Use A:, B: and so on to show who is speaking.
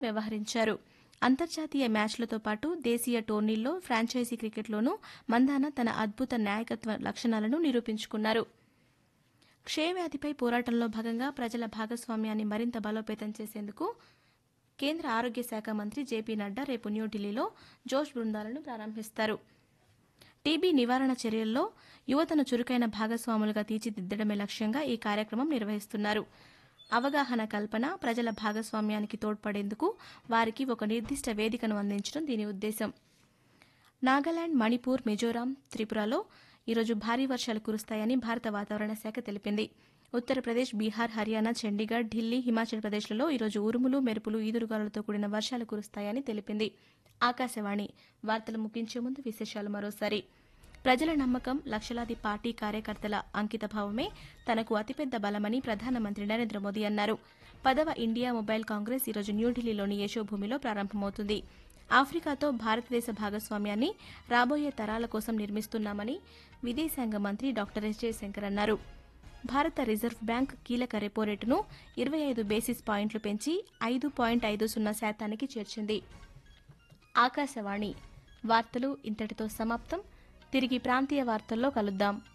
A: వ్యవహరించారు అంతర్జాతీయ మ్యాచ్లతో పాటు దేశీయ టోర్నీల్లో ఫ్రాంచైజీ క్రికెట్లోనూ మందాన తన అద్భుత నాయకత్వ లక్షణాలను నిరూపించుకున్నారు క్షయవ్యాధిపై పోరాటంలో భాగంగా ప్రజల భాగస్వామ్యాన్ని మరింత బలోపేతం చేసేందుకు కేంద్ర ఆరోగ్య శాఖ మంత్రి జేపీ నడ్డా రేపు న్యూఢిల్లీలో జోష్ బృందాలను ప్రారంభిస్తారు టీబీ నివారణ చర్యల్లో యువతను చురుకైన భాగస్వాములుగా తీర్చిదిద్దడమే లక్ష్యంగా ఈ కార్యక్రమం నిర్వహిస్తున్నారు అవగాహన కల్పన ప్రజల భాగస్వామ్యానికి తోడ్పడేందుకు వారికి ఒక నిర్దిష్ట వేదికను అందించడం దీని ఉద్దేశం నాగాలాండ్ మణిపూర్ మిజోరాం త్రిపురలో ఈరోజు భారీ వర్షాలు కురుస్తాయని భారత వాతావరణ శాఖ తెలిపింది ఉత్తరప్రదేశ్ బీహార్ హర్యానా చండీగఢ్ ఢిల్లీ హిమాచల్ ప్రదేశ్లలో ఈరోజు ఉరుములు మెరుపులు ఈదురుగాలులతో కూడిన వర్షాలు కురుస్తాయని తెలిపింది ఆకాశవాణి వార్తలు ముగించే ముందు విశేషాలు మరోసారి ప్రజల నమ్మకం లక్షలాది పార్టీ కార్యకర్తల అంకితభావమే తనకు అతిపెద్ద బలమని ప్రధానమంత్రి నరేంద్ర మోదీ అన్నారు పదవ ఇండియా మొబైల్ కాంగ్రెస్ ఈరోజు న్యూఢిల్లీలోని యశోభూమిలో ప్రారంభమవుతుంది ఆఫ్రికాతో భారతదేశ భాగస్వామ్యాన్ని రాబోయే తరాల కోసం నిర్మిస్తున్నామని విదేశాంగ మంత్రి డాక్టర్ ఎస్ జయశంకర్ అన్నారు భారత రిజర్వ్ బ్యాంక్ కీలక రెపో రేటును ఇరవై ఐదు బేసిస్ పాయింట్లు పెంచి ఐదు పాయింట్ ఐదు సున్నా శాతానికి చేర్చింది ఆకాశవాణి వార్తలు ఇంతటితో సమాప్తం తిరిగి ప్రాంతీయ వార్తల్లో కలుద్దాం